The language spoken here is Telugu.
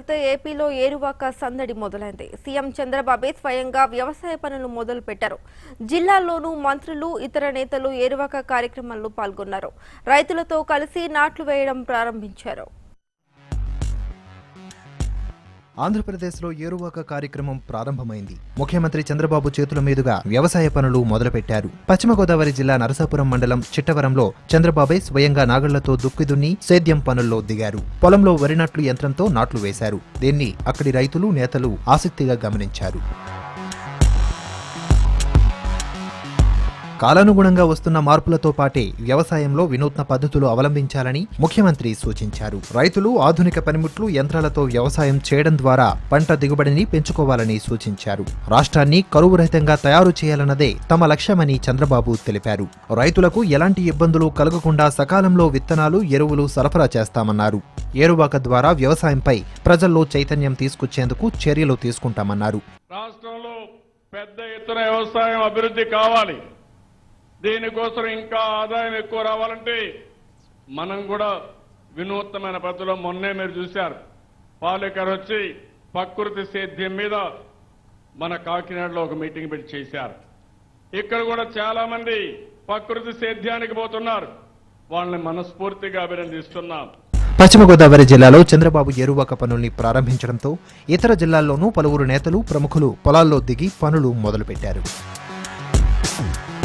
వెళితే ఏపీలో ఏరువాక సందడి మొదలైంది సీఎం చంద్రబాబే స్వయంగా వ్యవసాయ పనులు మొదలు పెట్టారు జిల్లాల్లోనూ మంత్రులు ఇతర నేతలు ఏరువాక కార్యక్రమంలో పాల్గొన్నారు రైతులతో కలిసి నాట్లు వేయడం ప్రారంభించారు ఆంధ్రప్రదేశ్లో ఏరువాక కార్యక్రమం ప్రారంభమైంది ముఖ్యమంత్రి చంద్రబాబు చేతుల మీదుగా వ్యవసాయ పనులు మొదలుపెట్టారు పశ్చిమ గోదావరి జిల్లా నరసాపురం మండలం చిట్టవరంలో చంద్రబాబే స్వయంగా నాగళ్లతో దుక్కి దున్ని సేద్యం పనుల్లో దిగారు పొలంలో వరి నాట్లు యంత్రంతో నాట్లు వేశారు దీన్ని అక్కడి రైతులు నేతలు ఆసక్తిగా గమనించారు కాలానుగుణంగా వస్తున్న మార్పులతో పాటే వ్యవసాయంలో వినూత్న పద్ధతులు అవలంబించాలని ముఖ్యమంత్రి సూచించారు రైతులు ఆధునిక పనిముట్లు యంత్రాలతో వ్యవసాయం చేయడం ద్వారా పంట దిగుబడిని పెంచుకోవాలని సూచించారు రాష్ట్రాన్ని కరువు రహితంగా తయారు చేయాలన్నదే తమ లక్ష్యమని చంద్రబాబు తెలిపారు రైతులకు ఎలాంటి ఇబ్బందులు కలగకుండా సకాలంలో విత్తనాలు ఎరువులు సరఫరా చేస్తామన్నారు ఏరువాక ద్వారా వ్యవసాయంపై ప్రజల్లో చైతన్యం తీసుకొచ్చేందుకు చర్యలు తీసుకుంటామన్నారు రాష్ట్రంలో పెద్ద ఎత్తున వ్యవసాయం అభివృద్ధి కావాలి దీనికోసం ఇంకా ఆదాయం ఎక్కువ రావాలంటే మనం కూడా వినూత్నమైన పద్ధతిలో మొన్నే మీరు చూశారు పాలేకర్ వచ్చి ప్రకృతి సేద్యం మీద మన కాకినాడలో ఒక మీటింగ్ పెట్టి చేశారు ఇక్కడ కూడా చాలా మంది ప్రకృతి సేద్యానికి పోతున్నారు వాళ్ళని మనస్ఫూర్తిగా అభినందిస్తున్నాం పశ్చిమ గోదావరి జిల్లాలో చంద్రబాబు ఏరువాక పనుల్ని ప్రారంభించడంతో ఇతర జిల్లాల్లోనూ పలువురు నేతలు ప్రముఖులు పొలాల్లో దిగి పనులు మొదలుపెట్టారు